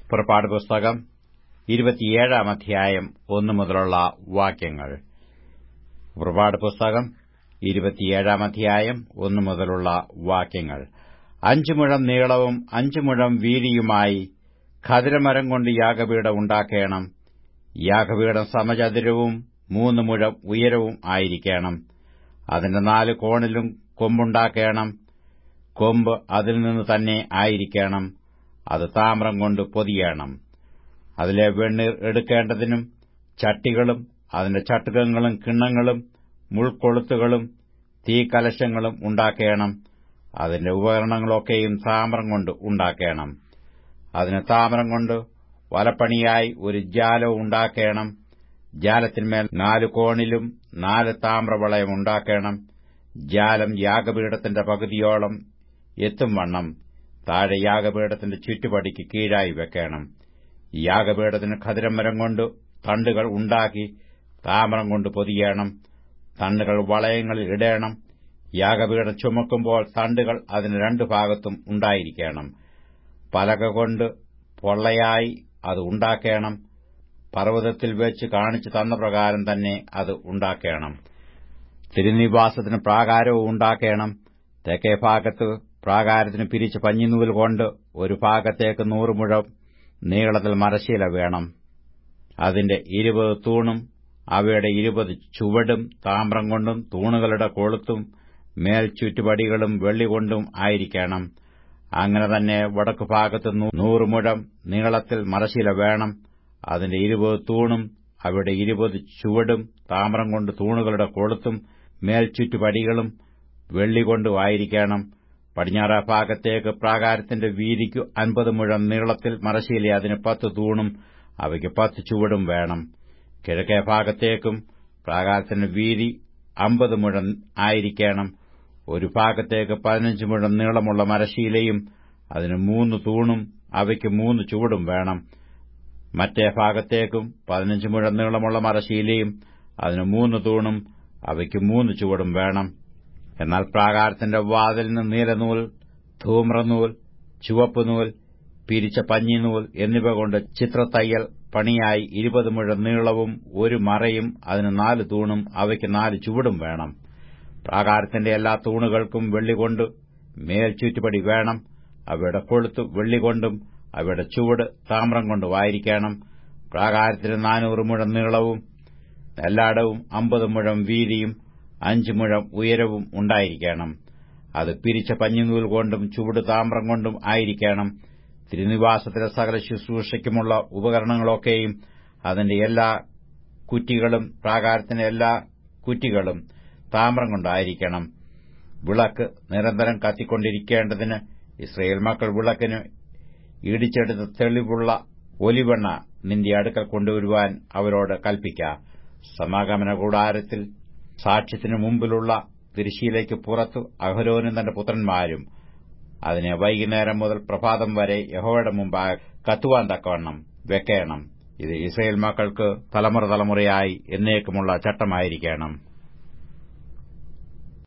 പുറപ്പാട് പുസ്തകം ഇരുപത്തിയേഴാം അധ്യായം ഒന്നു മുതലുള്ള വാക്യങ്ങൾ പുറപ്പാട് പുസ്തകം ഇരുപത്തിയേഴാം അധ്യായം ഒന്നു മുതലുള്ള വാക്യങ്ങൾ അഞ്ചു മുഴം നീളവും അഞ്ചു മുഴം വീതിയുമായി ഖദിരമരം കൊണ്ട് യാഗപീഠം ഉണ്ടാക്കേണം യാഗപീഠം സമചതുരവും മൂന്ന് മുഴം ഉയരവും ആയിരിക്കണം അതിന്റെ നാല് കോണിലും കൊമ്പുണ്ടാക്കേണം കൊമ്പ് അതിൽ നിന്ന് തന്നെ ആയിരിക്കണം അത് താമ്രം കൊണ്ട് പൊതിയണം അതിലെ വെണ്ണീർ എടുക്കേണ്ടതിനും ചട്ടികളും അതിന്റെ ചട്ടുകങ്ങളും കിണ്ണങ്ങളും മുൾക്കൊളുത്തുകളും തീക്കലശങ്ങളും ഉണ്ടാക്കേണം അതിന്റെ ഉപകരണങ്ങളൊക്കെയും താമ്രം കൊണ്ട് ഉണ്ടാക്കേണം അതിന് താമ്രം കൊണ്ട് വലപ്പണിയായി ഒരു ജാലം ഉണ്ടാക്കേണം ജാലത്തിന്മേൽ നാല് കോണിലും നാല് താമ്രവളയം ഉണ്ടാക്കേണം ജാലം യാഗപീഠത്തിന്റെ പകുതിയോളം എത്തും വണ്ണം താഴെ യാഗപീഠത്തിന്റെ ചുറ്റുപടിക്ക് കീഴായി വെക്കണം യാഗപീഠത്തിന് ഖദിരമരം കൊണ്ട് തണ്ടുകൾ ഉണ്ടാക്കി താമ്രം കൊണ്ട് പൊതിയണം തണ്ടുകൾ വളയങ്ങളിൽ ഇടേണം യാഗപീഠം ചുമക്കുമ്പോൾ തണ്ടുകൾ അതിന് രണ്ടു ഭാഗത്തും ഉണ്ടായിരിക്കണം പലക കൊണ്ട് പൊള്ളയായി അത് ഉണ്ടാക്കേണം പർവ്വതത്തിൽ വെച്ച് കാണിച്ചു തന്ന പ്രകാരം തന്നെ അത് ഉണ്ടാക്കേണം തിരുനിവാസത്തിന് പ്രാകാരവും ഉണ്ടാക്കേണം തെക്കേ ഭാഗത്ത് പ്രാകാരത്തിന് പിരിച്ച പഞ്ഞിനൂൽ കൊണ്ട് ഒരു ഭാഗത്തേക്ക് നൂറ് മുഴം നീളത്തിൽ മരശീല വേണം അതിന്റെ ഇരുപത് തൂണും അവയുടെ ഇരുപത് ചുവടും താമ്രം കൊണ്ടും തൂണുകളുടെ കൊളുത്തും മേൽ ചുറ്റുപടികളും വെള്ളികൊണ്ടും ആയിരിക്കണം അങ്ങനെ തന്നെ വടക്കു ഭാഗത്ത് നൂറ് മുഴം നീളത്തിൽ മരശീല വേണം അതിന്റെ ഇരുപത് തൂണും അവയുടെ ഇരുപത് ചുവടും താമ്രം കൊണ്ട് തൂണുകളുടെ കൊളുത്തും മേൽചുറ്റുപടികളും വെള്ളികൊണ്ടും ആയിരിക്കണം പടിഞ്ഞാറ ഭാഗത്തേക്ക് പ്രാകാരത്തിന്റെ വീതിക്കു അൻപത് മുഴം നീളത്തിൽ മരശീല അതിന് പത്ത് തൂണും അവയ്ക്ക് പത്ത് ചുവടും വേണം കിഴക്കേ ഭാഗത്തേക്കും പ്രാകാരത്തിന്റെ വീതി അമ്പത് മുഴം ആയിരിക്കണം ഒരു ഭാഗത്തേക്ക് പതിനഞ്ച് മുഴം നീളമുള്ള മരശീലയും അതിന് മൂന്ന് തൂണും അവയ്ക്ക് മൂന്ന് ചുവടും വേണം മറ്റേ ഭാഗത്തേക്കും പതിനഞ്ച് മുഴം നീളമുള്ള മരശീലയും അതിന് മൂന്ന് തൂണും അവയ്ക്ക് മൂന്ന് ചുവടും വേണം എന്നാൽ പ്രാകാരത്തിന്റെ വാതിലിന് നീലനൂൽ ധൂമ്രനൂൽ ചുവപ്പുനൂൽ പിരിച്ച പഞ്ഞിനൂൽ എന്നിവ കൊണ്ട് ചിത്രത്തയ്യൽ പണിയായി ഇരുപത് മുഴം നീളവും ഒരു മറയും അതിന് നാല് തൂണും അവയ്ക്ക് നാല് ചുവടും വേണം പ്രാകാരത്തിന്റെ എല്ലാ തൂണുകൾക്കും വെള്ളികൊണ്ട് മേൽചുറ്റുപടി വേണം അവയുടെ കൊളുത്ത് വെള്ളികൊണ്ടും അവയുടെ ചുവട് താമ്രം കൊണ്ടുമായിരിക്കണം പ്രാകാരത്തിന് നാനൂറ് മുഴം നീളവും എല്ലായിടവും അമ്പത് മുഴം വീതിയും അഞ്ചു മുഴം ഉയരവും ഉണ്ടായിരിക്കണം അത് പിരിച്ച പഞ്ഞിനൂൽ കൊണ്ടും ചുവട് താമ്രം കൊണ്ടും ആയിരിക്കണം തിരുനിവാസത്തിലെ സകല ശുശ്രൂഷയ്ക്കുമുള്ള ഉപകരണങ്ങളൊക്കെയും അതിന്റെ എല്ലാ കുറ്റികളും പ്രാകാരത്തിന്റെ എല്ലാ കുറ്റികളും താമ്രം കൊണ്ടായിരിക്കണം വിളക്ക് നിരന്തരം കത്തിക്കൊണ്ടിരിക്കേണ്ടതിന് ഇസ്രയേൽ മക്കൾ വിളക്കിന് ഇടിച്ചെടുത്ത തെളിവുള്ള ഒലിവെണ്ണ നിന്റെ അടുക്കൽ കൊണ്ടുവരുവാൻ അവരോട് കൽപ്പിക്ക സമാഗമന കൂടാരത്തിൽ സാക്ഷ്യത്തിനു മുമ്പിലുള്ള തിരുശീലയ്ക്ക് പുറത്തു അഹരോനും തന്റെ പുത്രന്മാരും അതിനെ വൈകുന്നേരം മുതൽ പ്രഭാതം വരെ യഹോയുടെ മുമ്പായി കത്തുവാൻ തക്കവണ്ണം വെക്കേണം ഇത് ഇസ്രയേൽ മക്കൾക്ക് തലമുറ തലമുറയായി എന്നേക്കുമുള്ള ചട്ടമായിരിക്കണം